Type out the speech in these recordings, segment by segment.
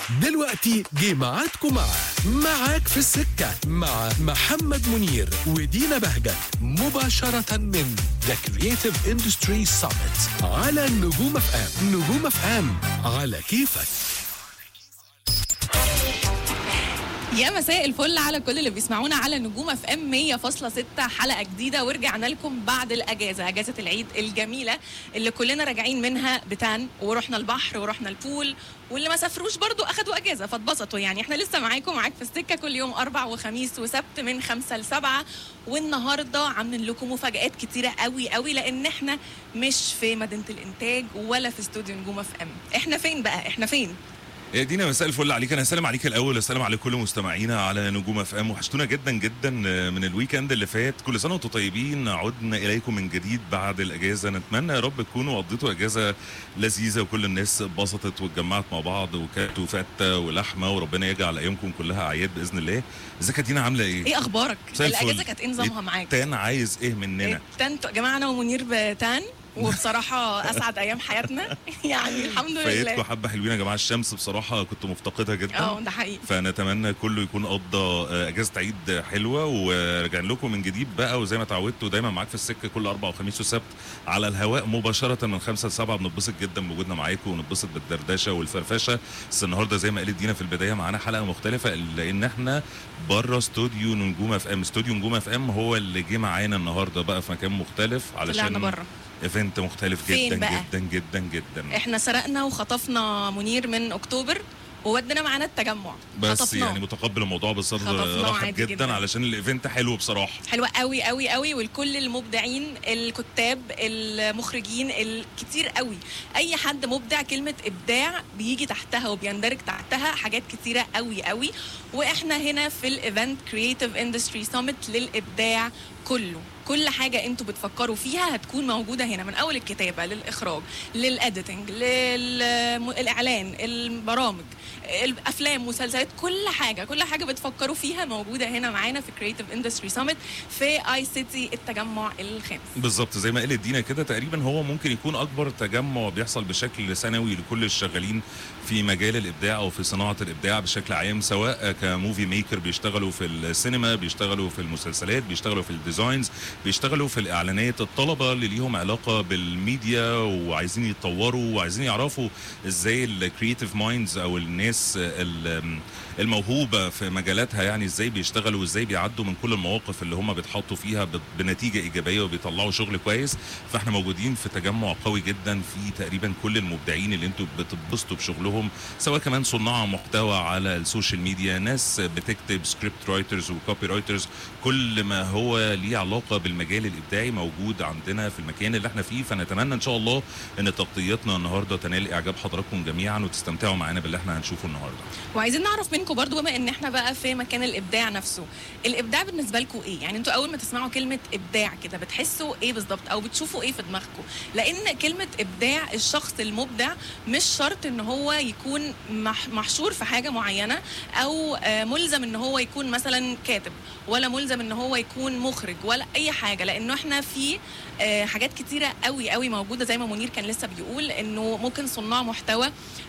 دلوقتي جه ميعادكم مع معاك في السكة مع محمد منير ودينا بهجت مباشرة من ذا كرييتيف اندستري Summit على نجوم اف ام نجوم اف ام على كيفك يا مساء الفل على كل اللي بيسمعونا على نجوم اف ام 100.6 حلقه جديده ورجعنا لكم بعد الاجازه اجازه العيد الجميله اللي كلنا راجعين منها بتان ورحنا البحر ورحنا البول واللي ما سافروش برضو اخدوا اجازه فاتبسطوا يعني احنا لسه معاكم معاك في السكه كل يوم اربع وخميس وسبت من خمسة لسبعة والنهارده عاملين لكم مفاجات كتيره قوي قوي لان احنا مش في مدينه الانتاج ولا في استوديو نجوم اف ام احنا فين بقى احنا فين يا دينا مساء الفل عليك انا هسلم عليك الاول اسلم على كل مستمعينا على نجوم اف ام وحشتونا جدا جدا من الويكند اللي فات كل سنه وانتم طيبين عدنا اليكم من جديد بعد الاجازه نتمنى يا رب تكونوا قضيتوا اجازه لذيذه وكل الناس اتبسطت واتجمعت مع بعض وكلت وفته ولحمه وربنا يجعل ايامكم كلها اعياد باذن الله ازيك يا دينا عامله ايه؟ ايه اخبارك مساء الفل. الاجازه كانت ايه نظامها معاك التان عايز ايه مننا؟ التان يا جماعه انا ومنير بتان وبصراحه اسعد ايام حياتنا يعني الحمد فايتكم لله حبه حلوين يا جماعه الشمس بصراحه كنت مفتقدها جدا اه ده حقيقي فنتمنى كله يكون قضى اجازه عيد حلوه وراجعين لكم من جديد بقى وزي ما اتعودتوا دايما معاك في السكه كل اربع وخميس وسبت على الهواء مباشره من خمسة لسبعة بنتبسط جدا بوجودنا معاكم ونتبسط بالدردشه والفرفشه بس النهارده زي ما قالت دينا في البدايه معانا حلقه مختلفه لان احنا بره استوديو نجوم اف ام استوديو نجوم اف ام هو اللي جه معانا النهارده بقى في مكان مختلف طلعنا علشان بره ايفنت مختلف فين جدا بقى؟ جدا جدا جدا احنا سرقنا وخطفنا منير من اكتوبر وودينا معانا التجمع بس خطفناه. يعني متقبل الموضوع بصدر خطفناه رحب عادي جدا, جداً. علشان الايفنت حلو بصراحه حلوة قوي قوي قوي والكل المبدعين الكتاب المخرجين الكتير قوي اي حد مبدع كلمة ابداع بيجي تحتها وبيندرج تحتها حاجات كتيرة قوي قوي واحنا هنا في الايفنت كرييتيف اندستري سامت للابداع كله كل حاجة انتوا بتفكروا فيها هتكون موجودة هنا من اول الكتابة للاخراج للاديتنج للاعلان البرامج الافلام مسلسلات كل حاجة كل حاجة بتفكروا فيها موجودة هنا معانا في كرييتيف اندستري سامت في اي سيتي التجمع الخامس بالظبط زي ما قالت دينا كده تقريبا هو ممكن يكون اكبر تجمع بيحصل بشكل سنوي لكل الشغالين في مجال الابداع او في صناعه الابداع بشكل عام سواء كموفي ميكر بيشتغلوا في السينما بيشتغلوا في المسلسلات بيشتغلوا في الديزاينز بيشتغلوا في الاعلانات الطلبه اللي ليهم علاقه بالميديا وعايزين يتطوروا وعايزين يعرفوا ازاي الكرييتيف مايندز او الناس ال- الموهوبه في مجالاتها يعني ازاي بيشتغلوا وازاي بيعدوا من كل المواقف اللي هم بيتحطوا فيها ب- بنتيجه ايجابيه وبيطلعوا شغل كويس فاحنا موجودين في تجمع قوي جدا في تقريبا كل المبدعين اللي انتوا بتتبسطوا بشغلهم سواء كمان صناع محتوى على السوشيال ميديا ناس بتكتب سكريبت رايترز وكوبي رايترز كل ما هو ليه علاقه بالمجال الابداعي موجود عندنا في المكان اللي احنا فيه فنتمنى ان شاء الله ان تغطيتنا النهارده تنال اعجاب حضراتكم جميعا وتستمتعوا معانا باللي احنا هنشوفه النهارده وعايزين نعرف منكم برضو بما ان احنا بقى في مكان الابداع نفسه الابداع بالنسبه لكم ايه يعني انتوا اول ما تسمعوا كلمه ابداع كده بتحسوا ايه بالظبط او بتشوفوا ايه في دماغكم لان كلمه ابداع الشخص المبدع مش شرط ان هو يكون مح- محشور في حاجه معينه او آه، ملزم ان هو يكون مثلا كاتب ولا ملزم ان هو يكون مخرج ولا اي حاجه لانه احنا في آه، حاجات كتيره قوي قوي موجوده زي ما منير كان لسه بيقول انه ممكن صناع محتوى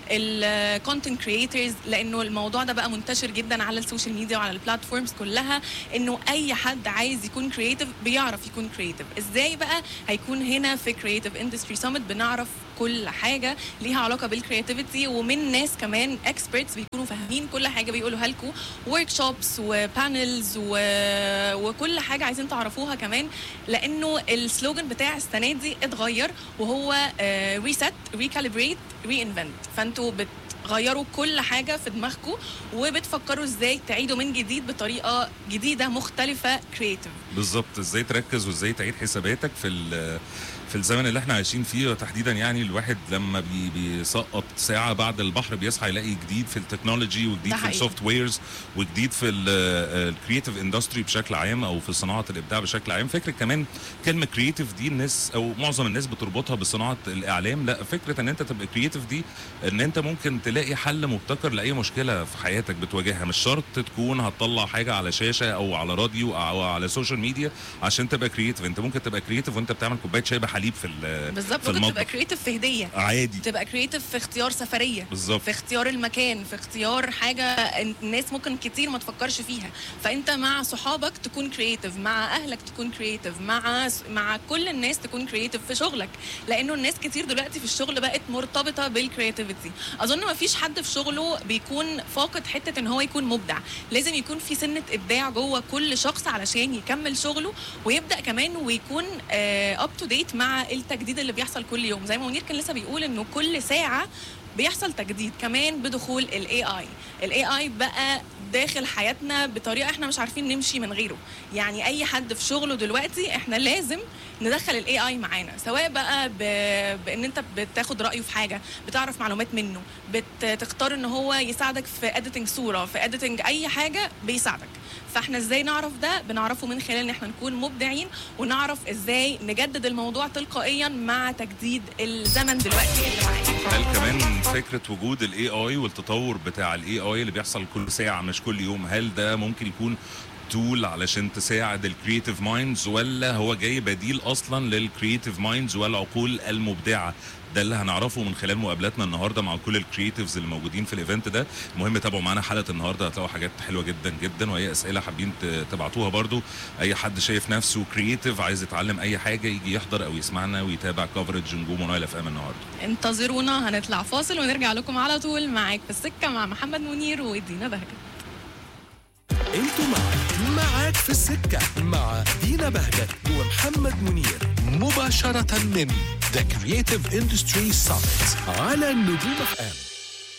الكونتنت كريترز لانه الموضوع ده بقى منتشر جدا على السوشيال ميديا وعلى البلاتفورمز كلها انه اي حد عايز يكون كرييتيف بيعرف يكون كرييتيف ازاي بقى هيكون هنا في كرييتيف اندستري سامت بنعرف كل حاجه ليها علاقه بالكرياتيفيتي ومن ناس كمان اكسبرتس بيكونوا فاهمين كل حاجه بيقولوها لكم ورك شوبس وبانلز و... وكل حاجه عايزين تعرفوها كمان لانه السلوجان بتاع السنه دي اتغير وهو ريست ريكاليبريت ري انفنت فانتوا بتغيروا كل حاجه في دماغكم وبتفكروا ازاي تعيدوا من جديد بطريقه جديده مختلفه كرييتيف بالظبط ازاي تركز وازاي تعيد حساباتك في ال- في الزمن اللي احنا عايشين فيه وتحديدا يعني الواحد لما بي بيسقط ساعه بعد البحر بيصحى يلاقي جديد في التكنولوجي وجديد ده في حقيقي. السوفت ويرز وجديد في الكرييتيف اندستري بشكل عام او في صناعه الابداع بشكل عام فكره كمان كلمه كرييتيف دي الناس او معظم الناس بتربطها بصناعه الاعلام لا فكره ان انت تبقى كرييتيف دي ان انت ممكن تلاقي حل مبتكر لاي مشكله في حياتك بتواجهها مش شرط تكون هتطلع حاجه على شاشه او على راديو او على سوشيال ميديا عشان تبقى كرييتيف انت ممكن تبقى كرييتيف وانت بتعمل كوبايه شاي بحليب عندليب في ال- بالظبط في ممكن تبقى المطبخ كريتيف في هديه عادي تبقى كريتيف في اختيار سفريه بالظبط في اختيار المكان في اختيار حاجه الناس ممكن كتير ما تفكرش فيها فانت مع صحابك تكون كرييتيف مع اهلك تكون كرييتيف مع مع كل الناس تكون كرييتيف في شغلك لانه الناس كتير دلوقتي في الشغل بقت مرتبطه بالكرياتيفيتي اظن ما فيش حد في شغله بيكون فاقد حته ان هو يكون مبدع لازم يكون في سنه ابداع جوه كل شخص علشان يكمل شغله ويبدا كمان ويكون اب تو ديت مع التجديد اللي بيحصل كل يوم زي ما منير كان لسه بيقول انه كل ساعه بيحصل تجديد كمان بدخول الاي اي الاي اي بقى داخل حياتنا بطريقه احنا مش عارفين نمشي من غيره يعني اي حد في شغله دلوقتي احنا لازم ندخل الاي اي معانا سواء بقى ب... بان انت بتاخد رايه في حاجه بتعرف معلومات منه بتختار ان هو يساعدك في اديتنج صوره في اديتنج اي حاجه بيساعدك فاحنا ازاي نعرف ده بنعرفه من خلال ان احنا نكون مبدعين ونعرف ازاي نجدد الموضوع تلقائيا مع تجديد الزمن دلوقتي اللي معانا هل كمان فكره وجود الاي اي والتطور بتاع الاي اي اللي بيحصل كل ساعه مش كل يوم هل ده ممكن يكون تول علشان تساعد الكرييتيف مايندز ولا هو جاي بديل اصلا للكرييتيف مايندز والعقول المبدعه ده اللي هنعرفه من خلال مقابلاتنا النهارده مع كل الكرييتيفز اللي موجودين في الايفنت ده المهم تابعوا معانا حلقه النهارده هتلاقوا حاجات حلوه جدا جدا واي اسئله حابين ت- تبعتوها برضو اي حد شايف نفسه كرييتيف عايز يتعلم اي حاجه يجي يحضر او يسمعنا ويتابع كفرج نجوم ونايل اف ام النهارده انتظرونا هنطلع فاصل ونرجع لكم على طول معاك في السكه مع محمد منير ودينا بهجت انتوا مع معاك في السكة مع دينا بهجت ومحمد منير مباشرة من The Creative Industry Summit على النجوم اف ام